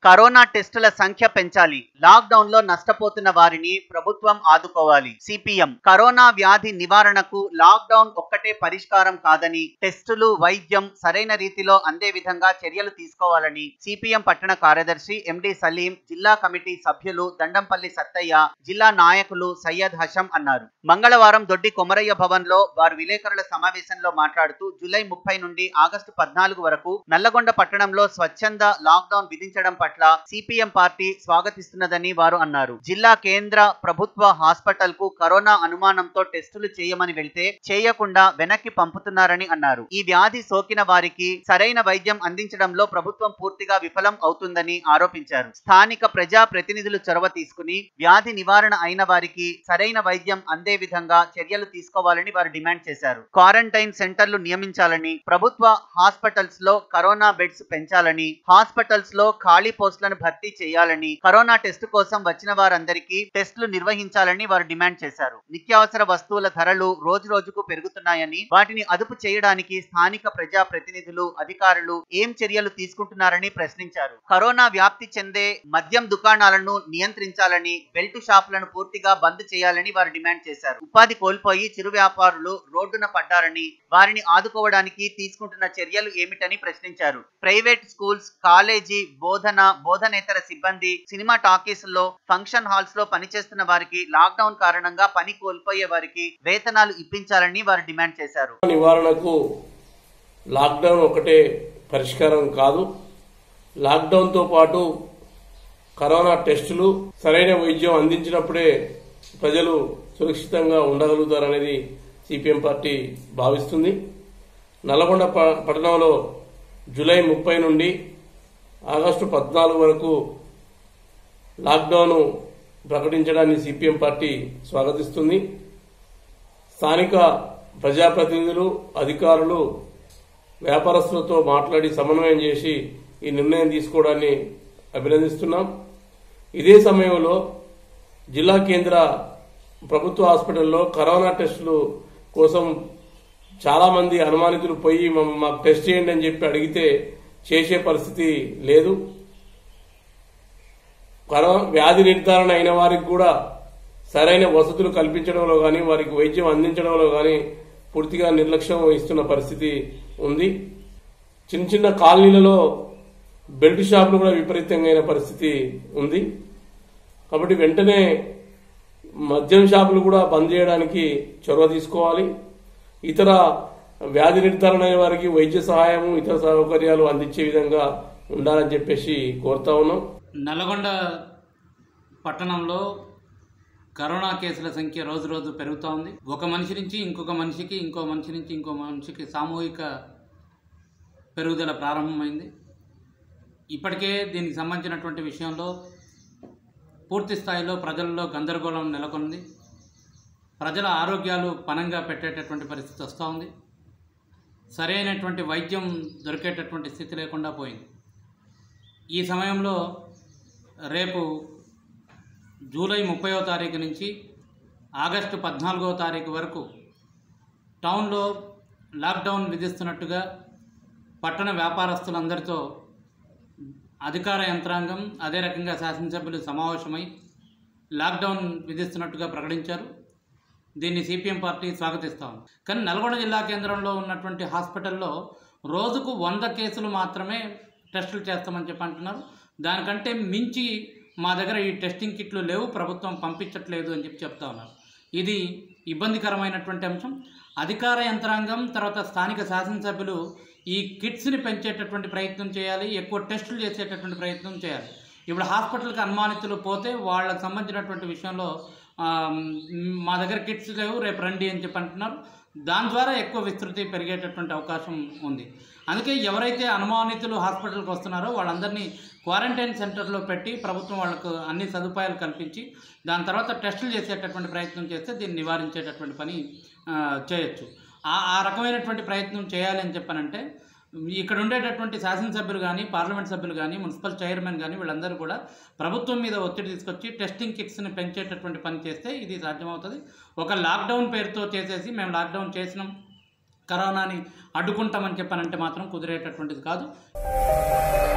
corona టెస్టుల సంఖ్య పెంచాలి లాక్డౌన్ లో నష్టపోతున్న వారిని ప్రభుత్వం ఆదుకోవాలి సిపిఎం కరోనా వ్యాధి నివారణకు లాక్డౌన్ ఒక్కటే పరిష్కారం కాదని టెస్టులు వైద్యం సరైన రీతిలో అందే విధంగా చర్యలు తీసుకోవాలని సిపిఎం పట్టణ కార్యదర్శి ఎండి సలీం జిల్లా కమిటీ సభ్యులు దండంపల్లి సత్తయ్య జిల్లా నాయకులు సయ్యద్ హషం అన్నారు మంగళవారం దొడ్డి కొమరయ్య భవన్ లో వారు విలేకరుల సమావేశంలో మాట్లాడుతూ జూలై ముప్పై నుండి ఆగస్టు పద్నాలుగు వరకు నల్లగొండ పట్టణంలో స్వచ్ఛంద లాక్డౌన్ విధించడం పట్ల సిపిఎం పార్టీ స్వాగతిస్తున్నదని వారు అన్నారు జిల్లా కేంద్ర ప్రభుత్వ హాస్పిటల్ కు కరోనా అనుమానంతో టెస్టులు చేయమని వెళ్తే చేయకుండా వెనక్కి పంపుతున్నారని అన్నారు ఈ వ్యాధి సోకిన వారికి సరైన వైద్యం అందించడంలో ప్రభుత్వం పూర్తిగా విఫలం అవుతుందని ఆరోపించారు స్థానిక ప్రజా ప్రతినిధులు చొరవ తీసుకుని వ్యాధి నివారణ అయిన వారికి సరైన వైద్యం అందే విధంగా చర్యలు తీసుకోవాలని వారు డిమాండ్ చేశారు క్వారంటైన్ సెంటర్లు నియమించాలని ప్రభుత్వ హాస్పిటల్స్ లో కరోనా బెడ్స్ పెంచాలని హాస్పిటల్స్ లో ఖాళీ పోస్టులను భర్తీ చేయాలని కరోనా టెస్ట్ కోసం వచ్చిన వారందరికీ టెస్టులు నిర్వహించాలని వారు డిమాండ్ చేశారు నిత్యావసర వస్తువుల ధరలు రోజు రోజుకు పెరుగుతున్నాయని వాటిని అదుపు చేయడానికి స్థానిక ప్రజా ప్రతినిధులు అధికారులు ఏం చర్యలు తీసుకుంటున్నారని ప్రశ్నించారు కరోనా వ్యాప్తి చెందే మద్యం దుకాణాలను నియంత్రించాలని బెల్ట్ షాపులను పూర్తిగా బంద్ చేయాలని వారు డిమాండ్ చేశారు ఉపాధి కోల్పోయి చిరు వ్యాపారులు రోడ్డున పడ్డారని వారిని ఆదుకోవడానికి తీసుకుంటున్న చర్యలు ఏమిటని ప్రశ్నించారు ప్రైవేట్ స్కూల్స్ కాలేజీ బోధన బోధనేతర సిబ్బంది సినిమా టాకీస్ లో ఫంక్షన్ హాల్స్ లో పనిచేస్తున్న వారికి లాక్డౌన్ కారణంగా పని కోల్పోయే వారికి వేతనాలు ఇప్పించాలని వారు డిమాండ్ చేశారు నివారణకు లాక్డౌన్ ఒకటే పరిష్కారం కాదు లాక్డౌన్తో పాటు కరోనా టెస్టులు సరైన వైద్యం అందించినప్పుడే ప్రజలు సురక్షితంగా ఉండగలుగుతారనేది సిపిఎం పార్టీ భావిస్తుంది నల్గొండ ప- పట్టణంలో జూలై ముప్పై నుండి ఆగస్టు పద్నాలుగు వరకు లాక్డౌన్ ప్రకటించడాన్ని సిపిఎం పార్టీ స్వాగతిస్తుంది స్థానిక ప్రజాప్రతినిధులు అధికారులు వ్యాపారస్తులతో మాట్లాడి సమన్వయం చేసి ఈ నిర్ణయం తీసుకోవడాన్ని అభినందిస్తున్నాం ఇదే సమయంలో జిల్లా కేంద్ర ప్రభుత్వ హాస్పిటల్లో కరోనా టెస్టులు కోసం చాలా మంది అనుమానితులు పోయి మమ్మ- మాకు టెస్ట్ చేయండి అని చెప్పి అడిగితే చేసే పరిస్థితి లేదు కరోనా వ్యాధి నిర్ధారణ అయిన వారికి కూడా సరైన వసతులు కల్పించడంలో కానీ వారికి వైద్యం అందించడంలో కానీ పూర్తిగా నిర్లక్ష్యం వహిస్తున్న పరిస్థితి ఉంది చిన్న చిన్న కాలనీలలో బెల్ట్ షాపులు కూడా విపరీతంగా అయిన పరిస్థితి ఉంది కాబట్టి వెంటనే మద్యం షాపులు కూడా బంద్ చేయడానికి చొరవ తీసుకోవాలి ఇతర వ్యాధి నిర్ధారణ అయిన వారికి వైద్య సహాయము ఇతర సౌకర్యాలు అందించే విధంగా ఉండాలని చెప్పేసి కోరుతా ఉన్నాం నల్గొండ పట్టణంలో కరోనా కేసుల సంఖ్య రోజు రోజు పెరుగుతూ ఉంది ఒక మనిషి నుంచి ఇంకొక మనిషికి ఇంకో మనిషి నుంచి ఇంకో మనిషికి సామూహిక పెరుగుదల ప్రారంభమైంది ఇప్పటికే దీనికి సంబంధించినటువంటి విషయంలో పూర్తి స్థాయిలో ప్రజల్లో గందరగోళం నెలకొంది ప్రజల ఆరోగ్యాలు పనంగా పెట్టేటటువంటి పరిస్థితి వస్తూ ఉంది సరైనటువంటి వైద్యం దొరికేటటువంటి స్థితి లేకుండా పోయింది ఈ సమయంలో రేపు జూలై ముప్పైవ తారీఖు నుంచి ఆగస్టు పద్నాలుగవ తారీఖు వరకు టౌన్లో లాక్డౌన్ విధిస్తున్నట్టుగా పట్టణ వ్యాపారస్తులందరితో అధికార యంత్రాంగం అదే రకంగా శాసనసభ్యులు సమావేశమై లాక్డౌన్ విధిస్తున్నట్టుగా ప్రకటించారు దీన్ని సిపిఎం పార్టీ స్వాగతిస్తా ఉంది కానీ నల్గొండ జిల్లా కేంద్రంలో ఉన్నటువంటి హాస్పిటల్లో రోజుకు వంద కేసులు మాత్రమే టెస్టులు చేస్తామని చెప్పి అంటున్నారు దానికంటే మించి మా దగ్గర ఈ టెస్టింగ్ కిట్లు లేవు ప్రభుత్వం పంపించట్లేదు అని చెప్పి చెప్తా ఉన్నారు ఇది ఇబ్బందికరమైనటువంటి అంశం అధికార యంత్రాంగం తర్వాత స్థానిక శాసనసభ్యులు ఈ కిట్స్ని పెంచేటటువంటి ప్రయత్నం చేయాలి ఎక్కువ టెస్టులు చేసేటటువంటి ప్రయత్నం చేయాలి ఇప్పుడు హాస్పిటల్కి అనుమానితులు పోతే వాళ్ళకి సంబంధించినటువంటి విషయంలో ఆ, మ్, మా దగ్గర కిట్స్ లేవు రేపు రండి అని చెప్పి అంటున్నారు దాని ద్వారా ఎక్కువ విస్తృతి పెరిగేటటువంటి అవకాశం ఉంది అందుకే ఎవరైతే అనుమానితులు హాస్పిటల్కి వస్తున్నారో వాళ్ళందరినీ క్వారంటైన్ సెంటర్లో పెట్టి ప్రభుత్వం వాళ్ళకు అన్ని సదుపాయాలు కల్పించి దాని తర్వాత టెస్టులు చేసేటటువంటి ప్రయత్నం చేస్తే దీన్ని నివారించేటటువంటి పని ఆ, చేయొచ్చు ఆ ఆ రకమైనటువంటి ప్రయత్నం చేయాలి అని చెప్పానంటే ఇక్కడ ఉండేటటువంటి శాసనసభ్యులు కానీ పార్లమెంట్ సభ్యులు కానీ మున్సిపల్ చైర్మన్ కానీ వీళ్ళందరూ కూడా ప్రభుత్వం మీద ఒత్తిడి తీసుకొచ్చి టెస్టింగ్ కిట్స్ని పెంచేటటువంటి పని చేస్తే ఇది సాధ్యమవుతుంది ఒక లాక్డౌన్ పేరుతో చేసేసి మేము లాక్డౌన్ చేసినాం కరోనాని అడ్డుకుంటామని చెప్పానంటే మాత్రం కుదిరేటటువంటిది కాదు